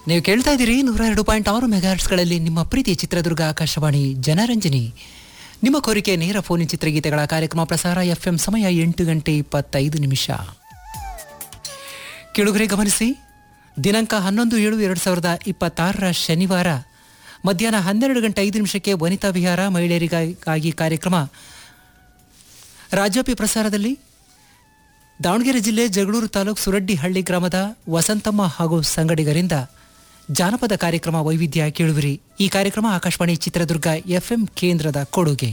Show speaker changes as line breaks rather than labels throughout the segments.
ನೀವು ಕೇಳ್ತಾ ಇದ್ದೀರಿ ನೂರ ಎರಡು ಪಾಯಿಂಟ್ ಆರು ಮೆಗಾಹರ್ಟ್ಸ್ಗಳಲ್ಲಿ ನಿಮ್ಮ ಪ್ರೀತಿ ಚಿತ್ರದುರ್ಗ ಆಕಾಶವಾಣಿ ಜನರಂಜನಿ ನಿಮ್ಮ ಕೋರಿಕೆ ನೇರ ಫೋನಿನ ಚಿತ್ರಗೀತೆಗಳ ಕಾರ್ಯಕ್ರಮ ಪ್ರಸಾರ ಎಫ್ಎಂ ಸಮಯ ಎಂಟು ಗಂಟೆ ಇಪ್ಪತ್ತೈದು ನಿಮಿಷ ಕೆಳುಗರೆ ಗಮನಿಸಿ ದಿನಾಂಕ ಹನ್ನೊಂದು ಏಳು ಎರಡು ಸಾವಿರದ ಇಪ್ಪತ್ತಾರರ ಶನಿವಾರ ಮಧ್ಯಾಹ್ನ ಹನ್ನೆರಡು ಗಂಟೆ ಐದು ನಿಮಿಷಕ್ಕೆ ವನಿತಾ ವಿಹಾರ ಮಹಿಳೆಯರಿಗಾಗಿ ಕಾರ್ಯಕ್ರಮ ರಾಜ್ಯೋಪಿ ಪ್ರಸಾರದಲ್ಲಿ ದಾವಣಗೆರೆ ಜಿಲ್ಲೆ ಜಗಳೂರು ತಾಲೂಕು ಸುರಡ್ಡಿಹಳ್ಳಿ ಗ್ರಾಮದ ವಸಂತಮ್ಮ ಹಾಗೂ ಸಂಗಡಿಗರಿಂದ ಜಾನಪದ ಕಾರ್ಯಕ್ರಮ ವೈವಿಧ್ಯ ಕೇಳುವಿರಿ ಈ ಕಾರ್ಯಕ್ರಮ ಆಕಾಶವಾಣಿ ಚಿತ್ರದುರ್ಗ ಎಫ್ಎಂ ಕೇಂದ್ರದ ಕೊಡುಗೆ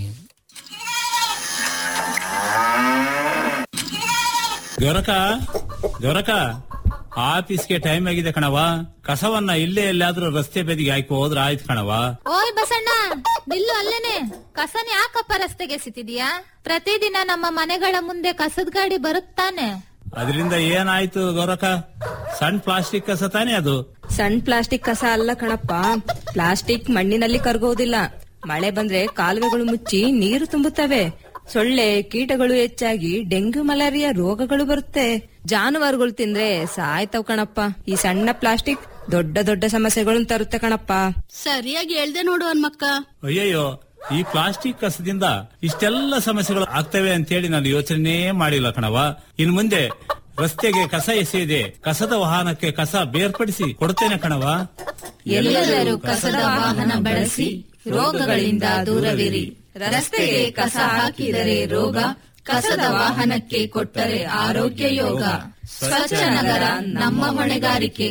ಗೊರಕ ಗೊರಕ ಆಫೀಸ್ಗೆ ಟೈಮ್ ಆಗಿದೆ ಕಣವ ಕಸವನ್ನ ಇಲ್ಲೇ ಎಲ್ಲಾದ್ರೂ ರಸ್ತೆ ಬದಿಗೆ ಹಾಕಿ ಹೋದ್ರ ಆಯ್ತು ಕಣವ
ಓಯ್ ಬಸಣ್ಣ ನಿಲ್ಲು ಅಲ್ಲೇನೆ ಕಸನ ಯಾಕಪ್ಪ ರಸ್ತೆಗೆ ಎಸಿತಿದ್ಯಾ ಪ್ರತಿದಿನ ನಮ್ಮ ಮನೆಗಳ ಮುಂದೆ ಕಸದ ಗಾಡಿ ಬರುತ್ತಾನೆ
ಅದರಿಂದ ಏನಾಯ್ತು ಗೌರಕ ಸಣ್ಣ ಪ್ಲಾಸ್ಟಿಕ್ ಕಸ ತಾನೇ ಅದು
ಸಣ್ಣ ಪ್ಲಾಸ್ಟಿಕ್ ಕಸ ಅಲ್ಲ ಕಣಪ್ಪ ಪ್ಲಾಸ್ಟಿಕ್ ಮಣ್ಣಿನಲ್ಲಿ ಕರಗೋದಿಲ್ಲ ಮಳೆ ಬಂದ್ರೆ ಕಾಲುವೆಗಳು ಮುಚ್ಚಿ ನೀರು ತುಂಬುತ್ತವೆ ಸೊಳ್ಳೆ ಕೀಟಗಳು ಹೆಚ್ಚಾಗಿ ಡೆಂಗ್ಯೂ ಮಲೇರಿಯಾ ರೋಗಗಳು ಬರುತ್ತೆ ಜಾನುವಾರುಗಳು ತಿಂದ್ರೆ ಸಾಯ್ತವ್ ಕಣಪ್ಪ ಈ ಸಣ್ಣ ಪ್ಲಾಸ್ಟಿಕ್ ದೊಡ್ಡ ದೊಡ್ಡ ಸಮಸ್ಯೆಗಳನ್ನು ತರುತ್ತೆ ಕಣಪ್ಪ
ಸರಿಯಾಗಿ ಹೇಳ್ದೆ ನೋಡು ಹನ್ಮಕ್ಕ
ಅಯ್ಯಯ್ಯೋ ಈ ಪ್ಲಾಸ್ಟಿಕ್ ಕಸದಿಂದ ಇಷ್ಟೆಲ್ಲ ಸಮಸ್ಯೆಗಳು ಆಗ್ತವೆ ಅಂತೇಳಿ ನಾನು ಯೋಚನೆ ಮಾಡಿಲ್ಲ ಕಣವ ಇನ್ ಮುಂದೆ ರಸ್ತೆಗೆ ಕಸ ಎಸೆಯದೆ ಕಸದ ವಾಹನಕ್ಕೆ ಕಸ ಬೇರ್ಪಡಿಸಿ ಕೊಡ್ತೇನೆ ಕಣವ
ಎಲ್ಲರೂ ಕಸದ ವಾಹನ ಬಳಸಿ ರೋಗಗಳಿಂದ ದೂರವಿರಿ ರಸ್ತೆಗೆ ಕಸ ಹಾಕಿದರೆ ರೋಗ ಕಸದ ವಾಹನಕ್ಕೆ ಕೊಟ್ಟರೆ ಆರೋಗ್ಯ ಯೋಗ ಸ್ವಚ್ಛ ನಗರ ನಮ್ಮ ಹೊಣೆಗಾರಿಕೆ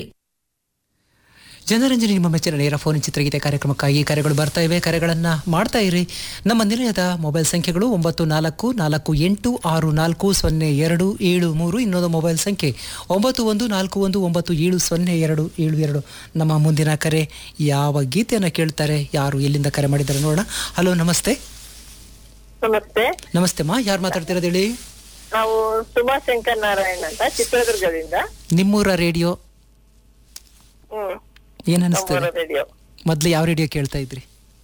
ಜನರಂಜನೆ ನಿಮ್ಮ ಮೆಚ್ಚಿನ ನೇರ ಫೋನ್ ಚಿತ್ರಗೀತೆ ಕಾರ್ಯಕ್ರಮಕ್ಕಾಗಿ ಕರೆಗಳು ಬರ್ತಾ ಇವೆ ಕರೆಗಳನ್ನು ಮಾಡ್ತಾ ಇರಿ ನಮ್ಮ ನಿಲಯದ ಮೊಬೈಲ್ ಸಂಖ್ಯೆಗಳು ಒಂಬತ್ತು ನಾಲ್ಕು ನಾಲ್ಕು ಎಂಟು ಆರು ನಾಲ್ಕು ಸೊನ್ನೆ ಎರಡು ಏಳು ಮೂರು ಇನ್ನೊಂದು ಮೊಬೈಲ್ ಸಂಖ್ಯೆ ಒಂಬತ್ತು ಒಂದು ನಾಲ್ಕು ಒಂದು ಒಂಬತ್ತು ಏಳು ಸೊನ್ನೆ ಎರಡು ಏಳು ಎರಡು ನಮ್ಮ ಮುಂದಿನ ಕರೆ ಯಾವ ಗೀತೆಯನ್ನು ಕೇಳ್ತಾರೆ ಯಾರು ಎಲ್ಲಿಂದ ಕರೆ ಮಾಡಿದ್ದಾರೆ ನೋಡೋಣ ಹಲೋ ನಮಸ್ತೆ
ನಮಸ್ತೆ
ನಮಸ್ತೆ ಮಾ ಯಾರು ಮಾತಾಡ್ತಿರೋದು ಹೇಳಿ
ನಾವು ಸುಮಾ ಶಂಕರ್ ನಾರಾಯಣ್ ಅಂತ ಚಿತ್ರದುರ್ಗದಿಂದ
ನಿಮ್ಮೂರ ರೇಡಿಯೋ
ಹ್ಮ್
ಏನ್
ನಮ್ಮೂರ
ಅನಿಸ್ತದೆ
ರೇಡಿಯೋ
ಮೊದ್ಲು ಯಾವ ರೇಡಿಯೋ ಕೇಳ್ತಾ ಇದ್ರಿ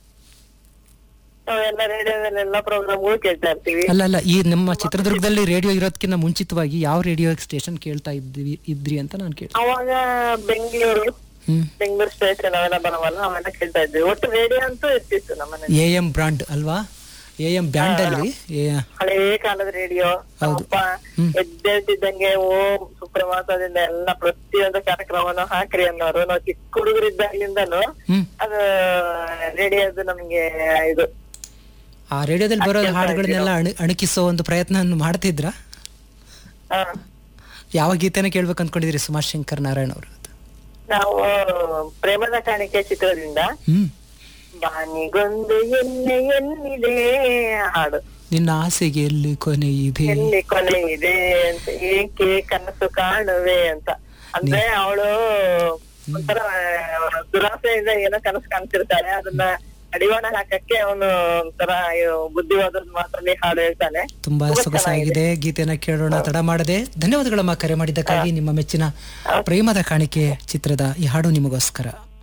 ನಾವೆಲ್ಲ ರೇಡಿಯೋದಲ್ಲಿ ಎಲ್ಲಾ ಪ್ರೋಗ್ರಾಮ್ಗಳು ಕೇಳ್ತಾ ಇರ್ತೀವಿ
ಅಲ್ಲ ಅಲ್ಲ ಈ ನಮ್ಮ ಚಿತ್ರದುರ್ಗದಲ್ಲಿ ರೇಡಿಯೋ ಇರೋದಕ್ಕಿಂತ ಮುಂಚಿತವಾಗಿ ಯಾವ ರೇಡಿಯೋ ಸ್ಟೇಷನ್ ಕೇಳ್ತಾ ಇದ್ವಿ ಇದ್ರಿ ಅಂತ ನಾನು ಕೇಳಿ
ಅವಾಗ ಬೆಂಗಳೂರು
ಹ್ಮ್
ಬೆಂಗಳೂರು ಸ್ಟೇಷನ್ ಅವೆಲ್ಲ ಬರವಲ್ಲ ಅವೆಲ್ಲ ಕೇಳ್ತಾ ಇದ್ವಿ ಒಟ್ಟು ರೇಡಿಯೋ ಅಂತೂ ಇರ್ತಿತ್ತು ನಮ್ಮನೆ
ಎ ಎಂ ಬ್ರಾಂಡ್ ಅಲ್ವಾ ಎ ಎಂ ಬ್ಯಾಂಡ್ ಅಲ್ಲಿ ಏ-
ಹಳೇ ಕಾಲದ ರೇಡಿಯೋ ನಮ್ಮಪ್ಪ ಎದ್ದೇಳ್ತಿದ್ದಂಗೆ ಓಂ ಸುಪ್ರಭಾತದಿಂದ ಎಲ್ಲ ಪ್ರತಿಯೊಂದು ಕಾರ್ಯಕ್ರಮವನ್ನು ಹಾಕ್ರಿ ಅನ್ನೋರು ನಾವು ಚಿಕ್ಕ ಹುಡುಗರಿದ್ದಾಗಿಂದನು
ಹ್ಮ್
ಅದು ರೇಡಿಯೋದು ನಮ್ಗೆ ಇದು
ಆ ರೇಡಿಯೋದಲ್ಲಿ ಬರೋ ಹಾಡುಗಳನ್ನೆಲ್ಲ ಅಣು ಅಣುಕಿಸೋ ಒಂದು ಪ್ರಯತ್ನ ಮಾಡ್ತಿದ್ರ
ಆ,
ಯಾವ ಗೀತೆನ ಕೇಳ್ಬೇಕು ಅನ್ಕೊಂಡಿದ್ರಿ ಸುಮಾರ್ ಶಂಕರ್ ನಾರಾಯಣ್ ಅವರು
ನಾವು ಪ್ರೇಮದ ಕಾಣಿಕೆ ಚಿತ್ರದಿಂದ
ಹ್ಮ್
ಬಾನಿಗೊಂದು ಎಣ್ಣೆ ಎಲ್ಲಿದೆ ಹಾಡು
ನಿನ್ನ ಆಸೆಗೆ ಎಲ್ಲಿ ಕೊನೆ ಇದೆ
ಎಲ್ಲಿ ಕೊನೆ ಇದೆ ಅಂತ ಏಕೆ ಕನಸು ಕಾಣುವೆ ಅಂತ ಅಂದ್ರೆ ಅವಳು ಒಂಥರ ದುರಾಸೆಯಿಂದ ಏನೋ ಕನಸು ಕಾಣ್ತಿರ್ತಾಳೆ ಅದನ್ನ ಅಡಿವಾಣ ಹಾಕಕ್ಕೆ ಅವನು ಒಂಥರ ಬುದ್ಧಿವಾದ ಮಾತಲ್ಲಿ ಹಾಡು ಹೇಳ್ತಾನೆ
ತುಂಬಾ ಸೊಗಸಾಗಿದೆ ಗೀತೆನ ಕೇಳೋಣ ತಡ ಮಾಡದೆ ಧನ್ಯವಾದಗಳಮ್ಮ ಕರೆ ಮಾಡಿದ್ದಕ್ಕಾಗಿ ನಿಮ್ಮ ಮೆಚ್ಚಿನ ಪ್ರೇಮದ ಕಾಣಿಕೆ ಚಿತ್ರದ ಈ ಹಾಡು ನಿಮಗೋಸ್ಕರ